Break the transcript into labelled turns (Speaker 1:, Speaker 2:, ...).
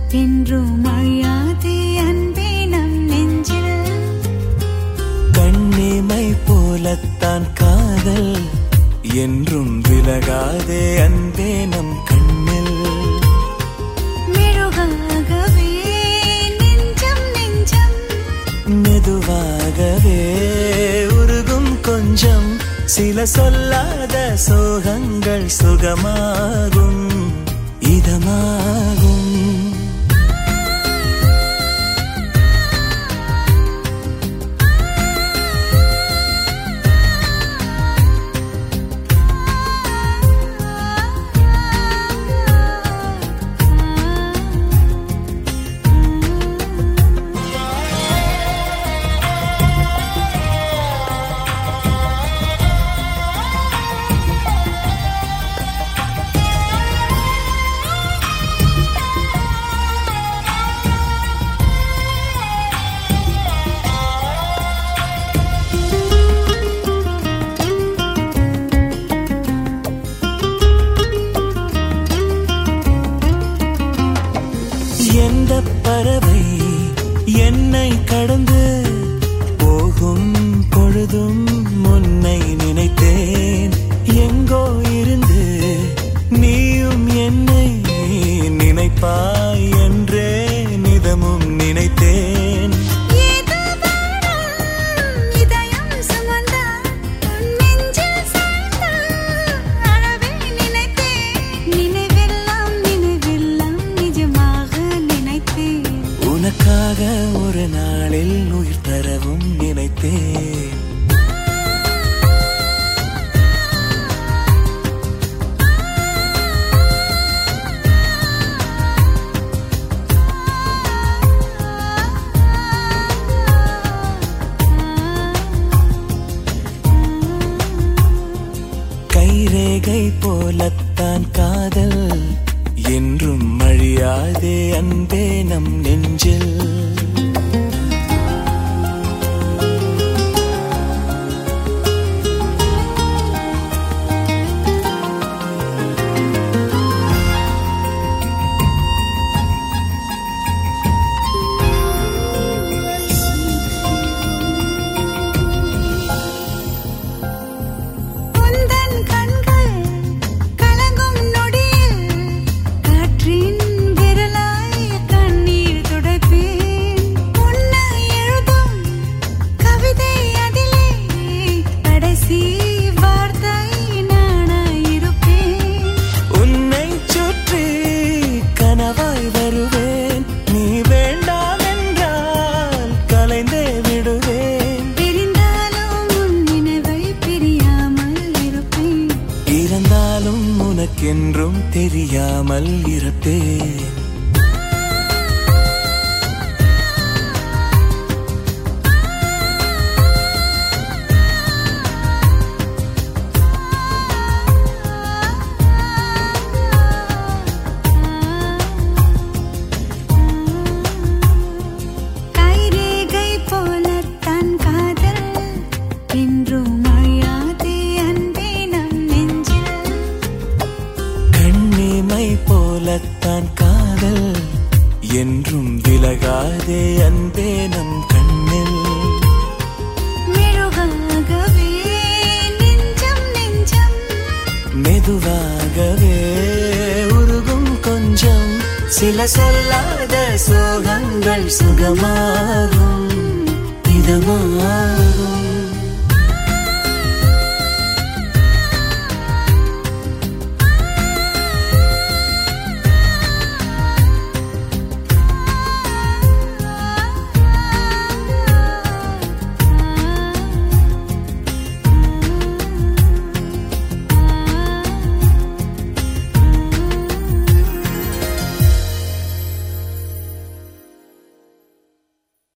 Speaker 1: என்றும் அழியாதே அன்பே நம் நெஞ்சில்
Speaker 2: கண்ணிமை போலத்தான் காதல் என்றும் விலகாதே அன்பே நம் கண்ணில்
Speaker 1: மெழுகாகவே நெஞ்சம் நெஞ்சம்
Speaker 2: மெதுவாகவே உருகும் கொஞ்சம் சில சொல்லாத சோகங்கள் சுகமாகும் இதமாகும் எந்த பறவை என்னை கடந்து போகும் பொழுதும் முன்னை நினைத்தேன் எங்கோ இருந்து நீயும் என்னை நினைப்பாய் என்றே நிதமும் நினைத்தேன்
Speaker 1: ஏதோ வானம் இதயம் சுமந்தால் உன் நெஞ்சில் சாய்ந்தால் அழவே நினைத்தேன் நினைவெல்லாம் நினைவெல்லாம் நிஜமாக நினைத்தேன்
Speaker 2: உனக்காக ஒரு நாளில் உயிர் தரவும் நினைத்தேன் கைரேகை போலத்தான் காதல் என்றும் அழியாதே அன்பே நம் நெஞ்சில்
Speaker 1: உந்தன் கண்கள் கலங்கும் நொடியில் காற்றின் விரலாய் கண்ணீர் துடைப்பேன் உன்னை எழுதும் கவிதை அதிலே கடைசி வார்த்தை நானாயிருப்பேன்
Speaker 2: உன்னை சுற்றி கனவாய் வருவேன் நீ வேண்டாம் என்றால் கலைந்தே விடுவேன்
Speaker 1: பிரிந்தாலும் உன் நினைவை பிரியாமல் இருப்பேன்
Speaker 2: இறந்தாலும் உனக்கென்றும் தெரியாமல் இருப்பேன்
Speaker 1: கைரேகை போலத்தான் காதல் என்றும் அழியாதே அன்பே நம் நெஞ்சில்
Speaker 2: கண்ணிமை போலத்தான் காதல் என்றும் விலகாதே அன்பே நம் கண்ணில்
Speaker 1: மெழுகாகவே நெஞ்சம் நெஞ்சம்
Speaker 2: மெதுவாகவே உருகும் கொஞ்சம் சில சொல்லாத சோகங்கள் சுகமாகும் இதமாகும்